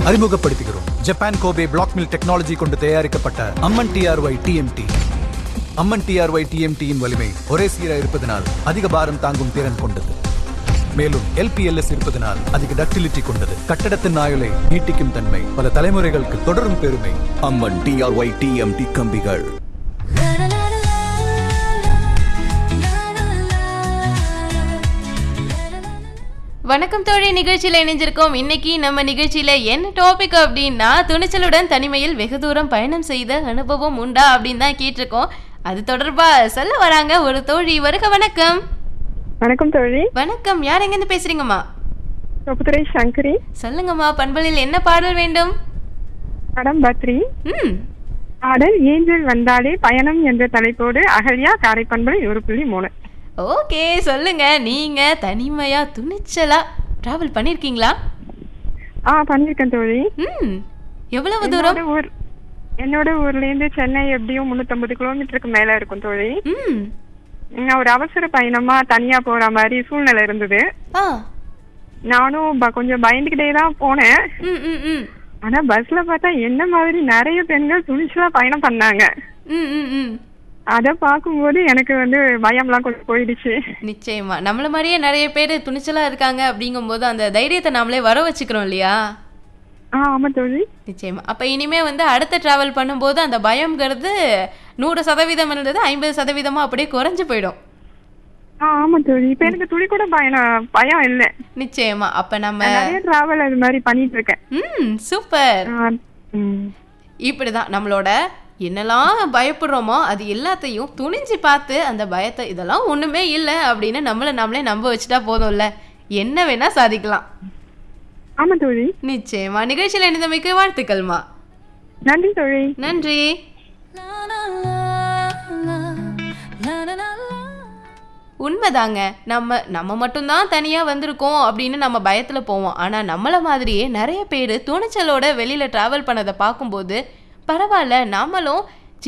அறிமுகப்படுத்துகிறோம் Japan Kobe black mill technology கொண்டு தயாரிக்கப்பட்ட Amman TRY TMT Amman TRY டிஎம்டியின் வலிமை ஒரே சீராக இருப்பதனால் அதிக பாரம் தாங்கும் திறன் கொண்டது மேலும் எல்பிஎல்எஸ் இருப்பதனால் அதிக டக்டிலிட்டி கொண்டது கட்டடத்தின் ஆயுளை நீட்டிக்கும் தன்மை பல தலைமுறைகளுக்கு தொடரும் பெருமை அம்மன் டிஆர்ஒய் டிஎம்டி கம்பிகள் வணக்கம் தோழி நிகழ்ச்சியில் இணைஞ்சிருக்கோம் இன்னைக்கு நம்ம நிகழ்ச்சியில என்ன டாபிக் அப்படின்னா துணிச்சலுடன் தனிமையில் வெகு தூரம் பயணம் செய்த அனுபவம் உண்டா அப்படின்னு தான் கேட்டிருக்கோம் அது தொடர்பா சொல்ல வராங்க ஒரு தோழி வருக வணக்கம் வணக்கம் தோழி வணக்கம் யார் எங்கேருந்து பேசுறீங்கம்மா தொப்புத்துறை சங்கரி சொல்லுங்கம்மா பண்பலில் என்ன பாடல் வேண்டும் படம் பத்ரி ம் பாடல் ஏஞ்சல் வந்தாலே பயணம் என்ற தலைப்போடு அகல்யா காரைப்பண்பலை ஒரு புள்ளி மூணு ஓகே சொல்லுங்க நீங்க தனிமையா துணிச்சலா டிராவல் பண்ணிருக்கீங்களா ஆ பண்ணிருக்கேன் தோழி ம் எவ்வளவு தூரம் என்னோட ஊர் என்னோட ஊர்ல இருந்து சென்னை எப்படியும் முன்னூத்தம்பது கிலோமீட்டருக்கு மேல இருக்கும் தோழி ம் நான் ஒரு அவசர பயணமா தனியா போற மாதிரி சூழ்நிலை இருந்தது ஆ நானும் ப- கொஞ்சம் பயந்துகிட்டே தான் போனேன் ம் ம் ம் ஆனா பஸ்ல பார்த்தா என்ன மாதிரி நிறைய பெண்கள் துணிச்சலா பயணம் பண்ணாங்க ம் ம் ம் அத பார்க்கும்போது எனக்கு வந்து பயம்லாம் கொஞ்சம் போயிடுச்சு நிச்சயமா நம்மள மாதிரியே நிறைய பேர் துணிச்சலா இருக்காங்க அப்படிங்கும்போது அந்த தைரியத்தை நாமளே வர வச்சுக்கிறோம் இல்லையா ஆ ஆமா தோழி நிச்சயமா அப்ப இனிமே வந்து அடுத்த டிராவல் பண்ணும்போது அந்த பயம்ங்கிறது நூறு சதவீதம் இருந்தது ஐம்பது சதவீதமா அப்படியே குறைஞ்சு போயிடும் ஆ ஆமா தோழி இப்ப எனக்கு துளி கூட பயம் பயம் இல்ல நிச்சயமா அப்ப நம்ம நான் நிறைய டிராவல் அது மாதிரி பண்ணிட்டு இருக்கேன் ம் சூப்பர் ஆ, ம். இப்படிதான் நம்மளோட என்னெல்லாம் பயப்படுறோமோ அது எல்லாத்தையும் துணிஞ்சு பார்த்து அந்த பயத்தை இதெல்லாம் ஒண்ணுமே இல்லை அப்படின்னு நம்மளை நம்மளே நம்ப வச்சுட்டா போதும்ல என்ன வேணா சாதிக்கலாம் ஆமா தோழி நிச்சயமா நிகழ்ச்சியில் இணைந்தமைக்கு வாழ்த்துக்கள்மா நன்றி தோழி நன்றி உண்மைதாங்க நம்ம நம்ம மட்டும்தான் தனியாக வந்திருக்கோம் அப்படின்னு நம்ம பயத்தில் போவோம் ஆனால் நம்மளை மாதிரியே நிறைய பேர் துணிச்சலோட வெளியில் ட்ராவல் பண்ணதை பார்க்கும்போது பரவாயில்ல நாமளும்